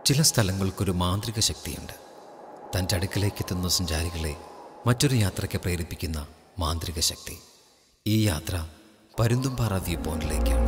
ചില സ്ഥലങ്ങൾക്കൊരു മാന്ത്രിക ശക്തിയുണ്ട് തൻ്റെ അടുക്കലേക്ക് എത്തുന്ന സഞ്ചാരികളെ മറ്റൊരു യാത്രയ്ക്ക് പ്രേരിപ്പിക്കുന്ന മാന്ത്രിക ശക്തി ഈ യാത്ര പരുന്തുംപാറ വ്യൂ പോയിന്റിലേക്കാണ്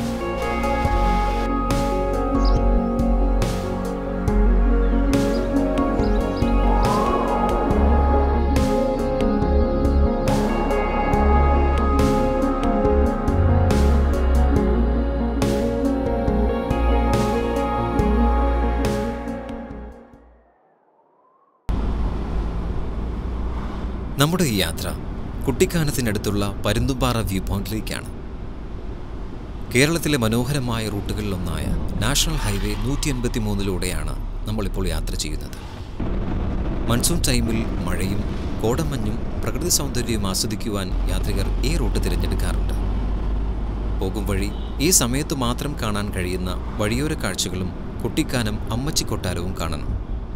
നമ്മുടെ ഈ യാത്ര കുട്ടിക്കാനത്തിനടുത്തുള്ള പരുന്തുംപാറ വ്യൂ പോയിന്റിലേക്കാണ് കേരളത്തിലെ മനോഹരമായ റൂട്ടുകളിലൊന്നായ നാഷണൽ ഹൈവേ നൂറ്റി എൺപത്തി മൂന്നിലൂടെയാണ് നമ്മളിപ്പോൾ യാത്ര ചെയ്യുന്നത് മൺസൂൺ ടൈമിൽ മഴയും കോടമഞ്ഞും പ്രകൃതി സൗന്ദര്യവും ആസ്വദിക്കുവാൻ യാത്രികർ ഈ റൂട്ട് തിരഞ്ഞെടുക്കാറുണ്ട് പോകും വഴി ഈ സമയത്ത് മാത്രം കാണാൻ കഴിയുന്ന വഴിയോര കാഴ്ചകളും കുട്ടിക്കാനം അമ്മച്ചി കൊട്ടാരവും കാണണം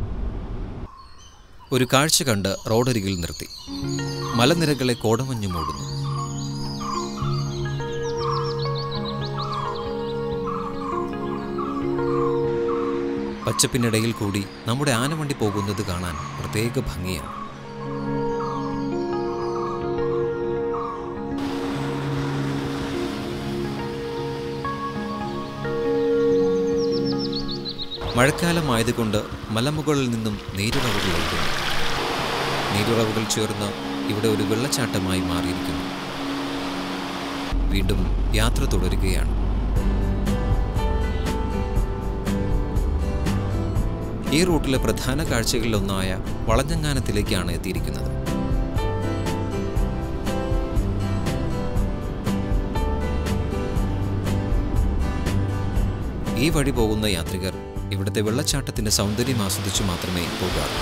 ഒരു കാഴ്ച കണ്ട് റോഡരികിൽ നിർത്തി മലനിരകളെ കോടമഞ്ഞു മൂടുന്നു പച്ചപ്പിനിടയിൽ കൂടി നമ്മുടെ ആനവണ്ടി പോകുന്നത് കാണാൻ പ്രത്യേക ഭംഗിയാണ് മഴക്കാലമായതുകൊണ്ട് മലമുകളിൽ നിന്നും നീരുറവുകൾ ഒഴുകുന്നു നീരുറവുകൾ ചേർന്ന് ഇവിടെ ഒരു വെള്ളച്ചാട്ടമായി മാറിയിരിക്കുന്നു വീണ്ടും യാത്ര തുടരുകയാണ് ഈ റൂട്ടിലെ പ്രധാന കാഴ്ചകളിലൊന്നായ വളഞ്ഞങ്ങാനത്തിലേക്കാണ് എത്തിയിരിക്കുന്നത് ഈ വഴി പോകുന്ന യാത്രികർ ഇവിടുത്തെ വെള്ളച്ചാട്ടത്തിന്റെ സൗന്ദര്യം ആസ്വദിച്ചു മാത്രമേ പോകാറൂ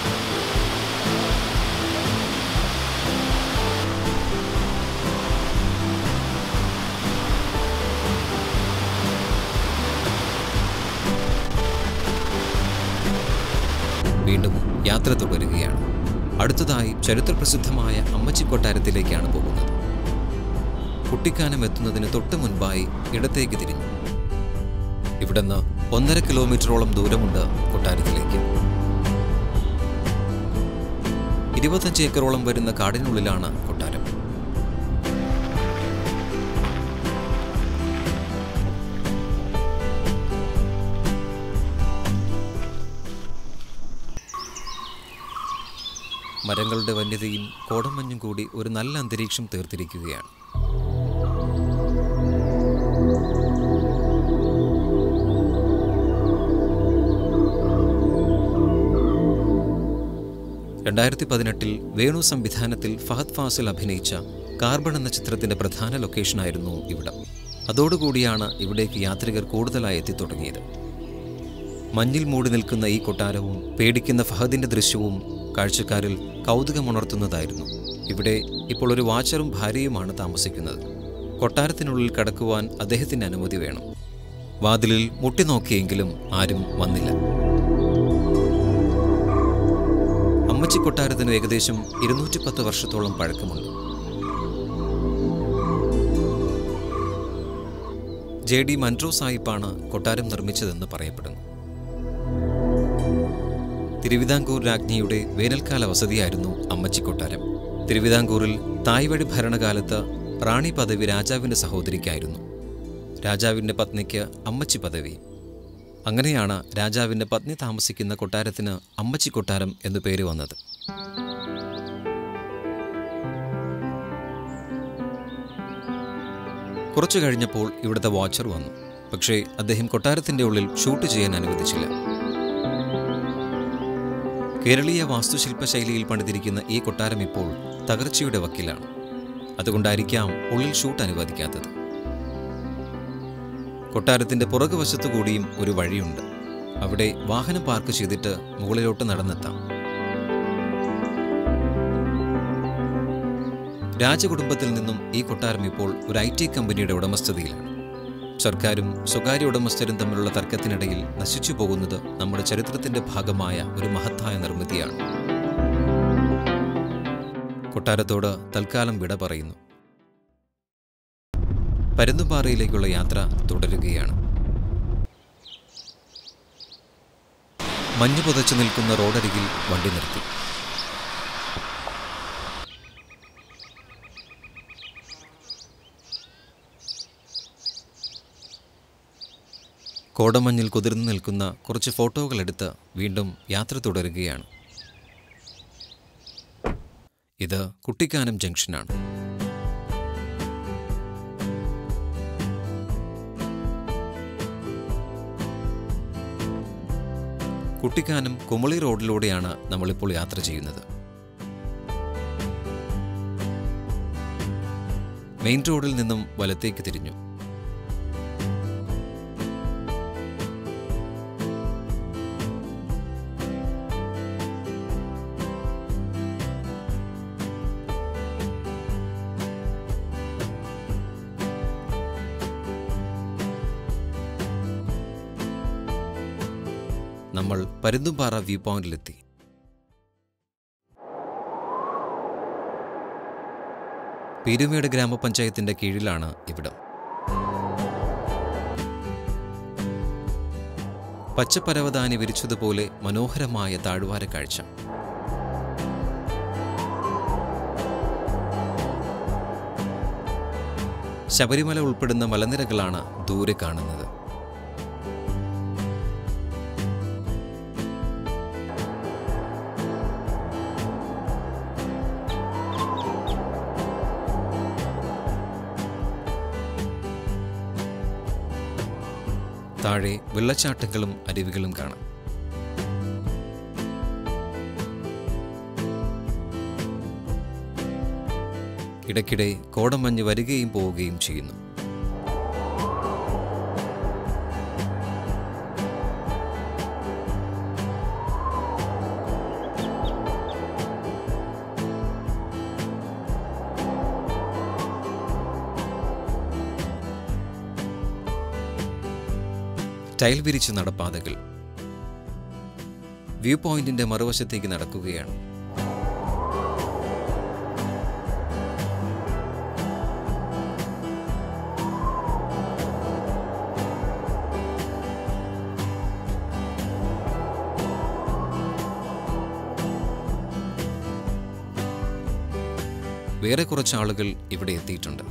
വീണ്ടും യാത്ര തുടരുകയാണ് അടുത്തതായി ചരിത്രപ്രസിദ്ധമായ അമ്മച്ചി കൊട്ടാരത്തിലേക്കാണ് പോകുന്നത് കുട്ടിക്കാനം എത്തുന്നതിന് തൊട്ട് മുൻപായി ഇടത്തേക്ക് തിരിഞ്ഞു ഇവിടുന്ന് ഒന്നര കിലോമീറ്ററോളം ദൂരമുണ്ട് കൊട്ടാരത്തിലേക്ക് ഇരുപത്തഞ്ച് ഏക്കറോളം വരുന്ന കാടിനുള്ളിലാണ് കൊട്ടാരം മരങ്ങളുടെ വന്യതയും കോടമഞ്ഞും കൂടി ഒരു നല്ല അന്തരീക്ഷം തീർത്തിരിക്കുകയാണ് രണ്ടായിരത്തി പതിനെട്ടിൽ വേണു സംവിധാനത്തിൽ ഫഹദ് ഫാസിൽ അഭിനയിച്ച കാർബൺ എന്ന ചിത്രത്തിന്റെ പ്രധാന ലൊക്കേഷനായിരുന്നു ഇവിടം അതോടുകൂടിയാണ് ഇവിടേക്ക് യാത്രികർ കൂടുതലായി എത്തിത്തുടങ്ങിയത് മഞ്ഞിൽ മൂടി നിൽക്കുന്ന ഈ കൊട്ടാരവും പേടിക്കുന്ന ഫഹദിന്റെ ദൃശ്യവും കാഴ്ചക്കാരിൽ കൗതുകമുണർത്തുന്നതായിരുന്നു ഇവിടെ ഇപ്പോൾ ഒരു വാച്ചറും ഭാര്യയുമാണ് താമസിക്കുന്നത് കൊട്ടാരത്തിനുള്ളിൽ കടക്കുവാൻ അദ്ദേഹത്തിന്റെ അനുമതി വേണം വാതിലിൽ മുട്ടി നോക്കിയെങ്കിലും ആരും വന്നില്ല അമ്മച്ചി കൊട്ടാരത്തിന് ഏകദേശം ഇരുന്നൂറ്റി പത്ത് വർഷത്തോളം പഴക്കമുണ്ട് ജെ ഡി മൻട്രോ സാഹിബാണ് കൊട്ടാരം നിർമ്മിച്ചതെന്ന് പറയപ്പെടുന്നു തിരുവിതാംകൂർ രാജ്ഞിയുടെ വേനൽക്കാല വസതിയായിരുന്നു അമ്മച്ചി കൊട്ടാരം തിരുവിതാംകൂറിൽ തായ്വഴി ഭരണകാലത്ത് റാണി പദവി രാജാവിൻ്റെ സഹോദരിക്കായിരുന്നു രാജാവിൻ്റെ പത്നിക്ക് അമ്മച്ചി പദവി അങ്ങനെയാണ് രാജാവിൻ്റെ പത്നി താമസിക്കുന്ന കൊട്ടാരത്തിന് അമ്മച്ചി കൊട്ടാരം എന്നു പേര് വന്നത് കുറച്ചു കഴിഞ്ഞപ്പോൾ ഇവിടുത്തെ വാച്ചർ വന്നു പക്ഷേ അദ്ദേഹം കൊട്ടാരത്തിന്റെ ഉള്ളിൽ ഷൂട്ട് ചെയ്യാൻ അനുവദിച്ചില്ല കേരളീയ വാസ്തുശില്പ ശൈലിയിൽ പണിതിരിക്കുന്ന ഈ കൊട്ടാരം ഇപ്പോൾ തകർച്ചയുടെ വക്കിലാണ് അതുകൊണ്ടായിരിക്കാം ഉള്ളിൽ ഷൂട്ട് അനുവദിക്കാത്തത് കൊട്ടാരത്തിന്റെ പുറകുവശത്തു കൂടിയും ഒരു വഴിയുണ്ട് അവിടെ വാഹനം പാർക്ക് ചെയ്തിട്ട് മുകളിലോട്ട് നടന്നെത്താം രാജകുടുംബത്തിൽ നിന്നും ഈ കൊട്ടാരം ഇപ്പോൾ ഒരു ഐ ടി കമ്പനിയുടെ ഉടമസ്ഥതയിലാണ് സർക്കാരും സ്വകാര്യ ഉടമസ്ഥരും തമ്മിലുള്ള തർക്കത്തിനിടയിൽ നശിച്ചു പോകുന്നത് നമ്മുടെ ചരിത്രത്തിന്റെ ഭാഗമായ ഒരു മഹത്തായ നിർമ്മിതിയാണ് കൊട്ടാരത്തോട് തൽക്കാലം വിട പറയുന്നു പരുന്തുംപാറയിലേക്കുള്ള യാത്ര തുടരുകയാണ് മഞ്ഞ് പുതച്ചു നിൽക്കുന്ന റോഡരികിൽ വണ്ടി നിർത്തി കോടമഞ്ഞിൽ കുതിർന്നു നിൽക്കുന്ന കുറച്ച് ഫോട്ടോകളെടുത്ത് വീണ്ടും യാത്ര തുടരുകയാണ് ഇത് കുട്ടിക്കാനം ജംഗ്ഷനാണ് കുട്ടിക്കാനം കുമളി റോഡിലൂടെയാണ് നമ്മളിപ്പോൾ യാത്ര ചെയ്യുന്നത് മെയിൻ റോഡിൽ നിന്നും വലത്തേക്ക് തിരിഞ്ഞു നമ്മൾ പരുന്തുംപാറ വ്യൂ പോയിന്റിലെത്തി പീരുമേട് ഗ്രാമപഞ്ചായത്തിന്റെ കീഴിലാണ് ഇവിടം പച്ചപ്പരവതാനി വിരിച്ചതുപോലെ മനോഹരമായ താഴ്വാര കാഴ്ച ശബരിമല ഉൾപ്പെടുന്ന മലനിരകളാണ് ദൂരെ കാണുന്നത് താഴെ വെള്ളച്ചാട്ടങ്ങളും അരുവികളും കാണാം ഇടയ്ക്കിടെ കോടമഞ്ഞ് വരികയും പോവുകയും ചെയ്യുന്നു ടൈൽ വിരിച്ച നടപ്പാതകൾ വ്യൂ പോയിന്റിന്റെ മറുവശത്തേക്ക് നടക്കുകയാണ് വേറെ കുറച്ച് ആളുകൾ ഇവിടെ എത്തിയിട്ടുണ്ട്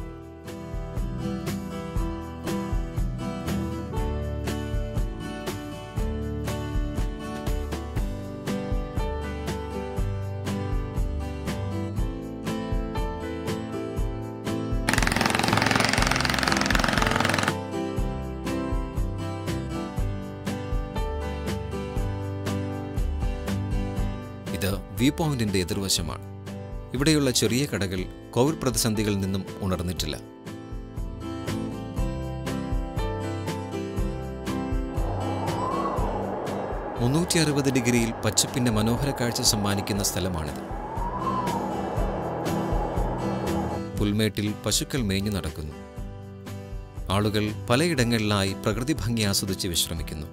ഇത് വ്യൂ പോയിന്റിന്റെ എതിർവശമാണ് ഇവിടെയുള്ള ചെറിയ കടകൾ കോവിഡ് പ്രതിസന്ധികളിൽ നിന്നും ഉണർന്നിട്ടില്ല മുന്നൂറ്റി അറുപത് ഡിഗ്രിയിൽ പച്ചപ്പിന്റെ മനോഹര കാഴ്ച സമ്മാനിക്കുന്ന സ്ഥലമാണിത് പുൽമേട്ടിൽ പശുക്കൾ മേഞ്ഞു നടക്കുന്നു ആളുകൾ പലയിടങ്ങളിലായി പ്രകൃതി ഭംഗി ആസ്വദിച്ച് വിശ്രമിക്കുന്നു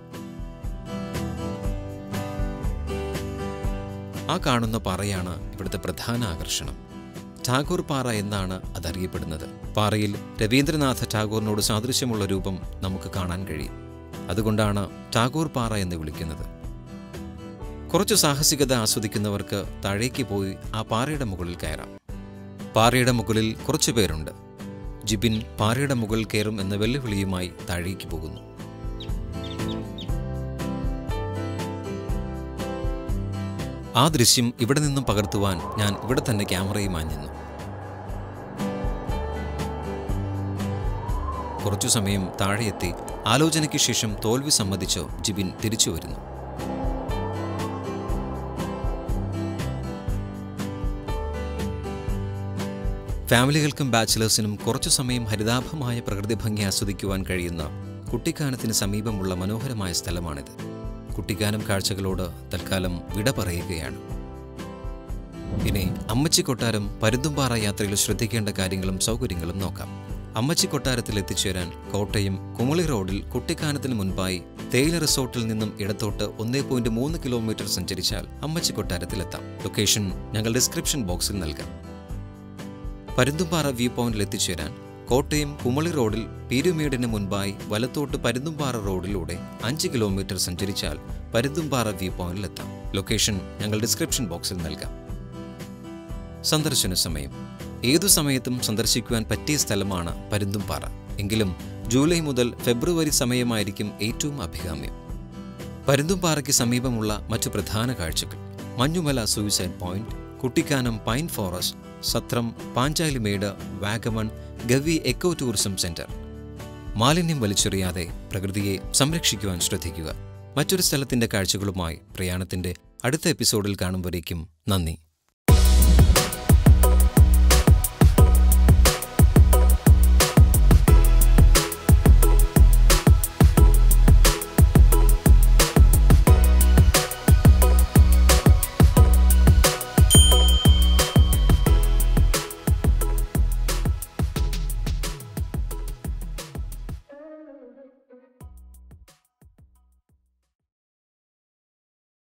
ആ കാണുന്ന പാറയാണ് ഇവിടുത്തെ പ്രധാന ആകർഷണം ടാഗോർ പാറ എന്നാണ് അതറിയപ്പെടുന്നത് പാറയിൽ രവീന്ദ്രനാഥ ടാഗോറിനോട് സാദൃശ്യമുള്ള രൂപം നമുക്ക് കാണാൻ കഴിയും അതുകൊണ്ടാണ് ടാഗോർ പാറ എന്ന് വിളിക്കുന്നത് കുറച്ച് സാഹസികത ആസ്വദിക്കുന്നവർക്ക് താഴേക്ക് പോയി ആ പാറയുടെ മുകളിൽ കയറാം പാറയുടെ മുകളിൽ കുറച്ചു പേരുണ്ട് ജിബിൻ പാറയുടെ മുകളിൽ കയറും എന്ന വെല്ലുവിളിയുമായി താഴേക്ക് പോകുന്നു ആ ദൃശ്യം ഇവിടെ നിന്നും പകർത്തുവാൻ ഞാൻ ഇവിടെ തന്നെ ക്യാമറയുമായി നിന്നു കുറച്ചു സമയം താഴെയെത്തി ആലോചനയ്ക്ക് ശേഷം തോൽവി സമ്മതിച്ചോ ജിബിൻ തിരിച്ചു വരുന്നു ഫാമിലികൾക്കും ബാച്ചിലേഴ്സിനും കുറച്ചു സമയം ഹരിതാഭമായ പ്രകൃതി ഭംഗി ആസ്വദിക്കുവാൻ കഴിയുന്ന കുട്ടിക്കാനത്തിന് സമീപമുള്ള മനോഹരമായ സ്ഥലമാണിത് കുട്ടിക്കാനം കാഴ്ചകളോട് തൽക്കാലം വിട പറയുകയാണ് ഇനി അമ്മച്ചി കൊട്ടാരം പരുന്തുംപാറ യാത്രയിൽ ശ്രദ്ധിക്കേണ്ട കാര്യങ്ങളും സൗകര്യങ്ങളും നോക്കാം അമ്മച്ചി കൊട്ടാരത്തിൽ എത്തിച്ചേരാൻ കോട്ടയം കുമളി റോഡിൽ കുട്ടിക്കാനത്തിന് മുൻപായി തേയില റിസോർട്ടിൽ നിന്നും ഇടത്തോട്ട് ഒന്നേ പോയിന്റ് മൂന്ന് കിലോമീറ്റർ സഞ്ചരിച്ചാൽ അമ്മച്ചി കൊട്ടാരത്തിലെത്താം ലൊക്കേഷൻ ഞങ്ങൾ ഡിസ്ക്രിപ്ഷൻ ബോക്സിൽ നൽകാം പരുന്തുംപാറ വ്യൂ പോയിന്റിൽ എത്തിച്ചേരാൻ കോട്ടയം കുമളി റോഡിൽ പീരുമേടിന് മുൻപായി വലത്തോട്ട് പരുന്തുംപാറ റോഡിലൂടെ അഞ്ച് കിലോമീറ്റർ സഞ്ചരിച്ചാൽ പരുന്തുംപാറ വ്യൂ പോയിന്റിലെത്താം ലൊക്കേഷൻ ഞങ്ങൾ ഡിസ്ക്രിപ്ഷൻ ബോക്സിൽ നൽകാം സന്ദർശന സമയം ഏതു സമയത്തും സന്ദർശിക്കുവാൻ പറ്റിയ സ്ഥലമാണ് പരുന്തുംപാറ എങ്കിലും ജൂലൈ മുതൽ ഫെബ്രുവരി സമയമായിരിക്കും ഏറ്റവും അഭികാമ്യം പരുന്തുംപാറയ്ക്ക് സമീപമുള്ള മറ്റു പ്രധാന കാഴ്ചകൾ Manjumala suicide point Kuttikkanam pine forest Sathram Panchalimedu Vagamon Gavi eco tourism centre മാലിന്യം വലിച്ചെറിയാതെ പ്രകൃതിയെ സംരക്ഷിക്കുവാൻ ശ്രദ്ധിക്കുക മറ്റൊരു സ്ഥലത്തിന്റെ കാഴ്ചകളുമായി പ്രയാണത്തിന്റെ അടുത്ത എപ്പിസോഡിൽ കാണുമ്പോഴേക്കും നന്ദി